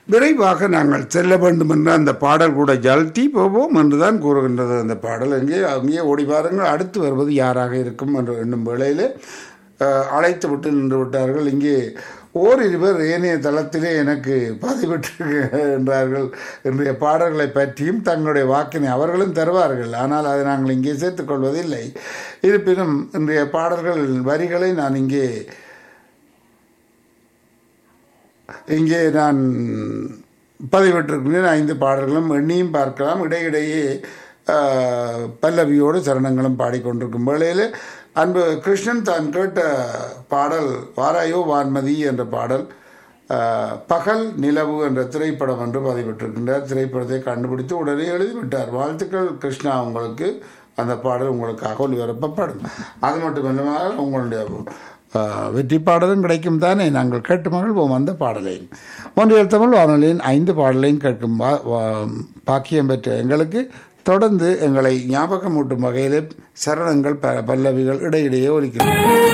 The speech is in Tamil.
விரைவாக நாங்கள் செல்ல வேண்டும் என்ற அந்த பாடல் கூட ஜல்தி போவோம் என்றுதான் கூறுகின்றது அந்த பாடல் எங்கே அங்கே ஓடி பாருங்கள் அடுத்து வருவது யாராக இருக்கும் என்று எண்ணும் வேளையிலே அஹ், அழைத்து விட்டு நின்று விட்டார்கள் இங்கே ஓரிருவர் ஏனைய தளத்திலே எனக்கு பதிவிட்டிருக்கின்றார்கள் இன்றைய பாடல்களை பற்றியும் தங்களுடைய வாக்கினை அவர்களும் தருவார்கள் ஆனால் அதை நாங்கள் இங்கே சேர்த்துக் கொள்வதில்லை இருப்பினும் இன்றைய பாடல்கள் வரிகளை நான் இங்கே இங்கே நான் பதிவிட்டிருக்கிறேன் ஐந்து பாடல்களும் எண்ணியும் பார்க்கலாம் இடையிடையே ஆஹ், பல்லவியோடு சரணங்களும் பாடிக்கொண்டிருக்கும் வேளையில் அன்பு கிருஷ்ணன் தான் கேட்ட பாடல் வாராயோ வான்மதி என்ற பாடல் ஆஹ், பகல் நிலவு என்ற திரைப்படம் என்று பதிவிட்டிருக்கின்றார் திரைப்படத்தை கண்டுபிடித்து உடனே எழுதிவிட்டார் வாழ்த்துக்கள் கிருஷ்ணா உங்களுக்கு அந்த பாடல் உங்களுக்காக ஒளிபரப்பப்படும் அது மட்டுமல்லாமல் உங்களுடைய ஆஹ், வெற்றி பாடலும் கிடைக்கும் தானே நாங்கள் கேட்டு மகிழ்வோம் அந்த பாடலையும் ஒன்றியல் தமிழ் வானொலியின் ஐந்து பாடலையும் கேட்கும் வா- வா- பாக்கியம் பெற்ற எங்களுக்கு தொடர்ந்து எங்களை ஞாபகமூட்டும் வகையிலே சரணங்கள் ப- பல்லவிகள் இடையிடையே ஒலிக்கிறது